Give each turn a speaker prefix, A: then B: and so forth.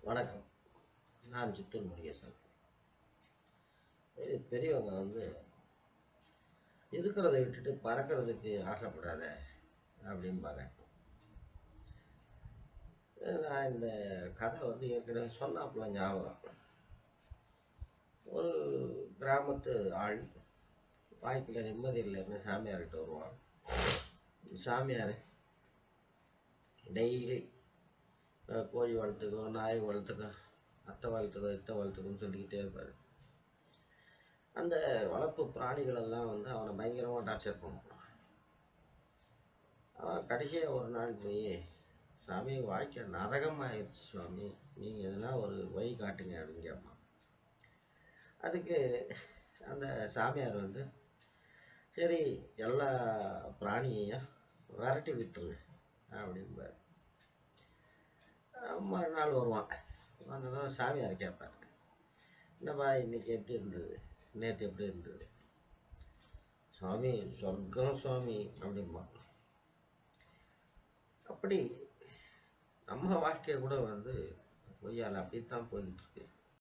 A: வணக்கம் நான் சித்தூர் முருகேசன் இது பெரியவங்க வந்து இருக்கிறத விட்டுட்டு பறக்கிறதுக்கு ஆசைப்படாத அப்படிம்பாங்க நான் இந்த கதை வந்து ஏற்கனவே சொன்னாப்புல ஞாபகம் ஒரு கிராமத்து ஆள் வாழ்க்கையில் நிம்மதி இல்லைன்னு சாமியார்கிட்ட வருவான் சாமியார் டெய்லி அஹ், கோழி வளர்த்துக்கோ நாய் வளர்த்துக்கோ அத்தை வளர்த்துக்கோ இத்தை வளர்த்துக்கோன்னு சொல்லிக்கிட்டே இருப்பார் அந்த வளர்ப்பு பிராணிகள் எல்லாம் வந்து அவனை பயங்கரமாக டார்ச்சர் பண்ணும் அவன் கடைசியாக ஒரு நாள் போய் சாமி வாழ்க்கை நரகமாயிருச்சு சுவாமி நீங்கள் எதுனா ஒரு வழி காட்டுங்க அப்படின்னு கேட்பான் அதுக்கு அந்த சாமியார் வந்து சரி எல்லா பிராணியையும் விரட்டி விட்டுரு அப்படிம்பார் அஹ் மறுநாள் வருவான் வந்ததும் சாமியார் கேட்பார் என்னப்பா இன்னைக்கு எப்படி இருந்தது நேற்று எப்படி இருந்தது சுவாமி சொர்க்கம் சுவாமி அப்படிம்பான் அப்படி நம்ம வாழ்க்கை கூட வந்து பொய்யால் அப்படித்தான் போய்கிட்டு இருக்கு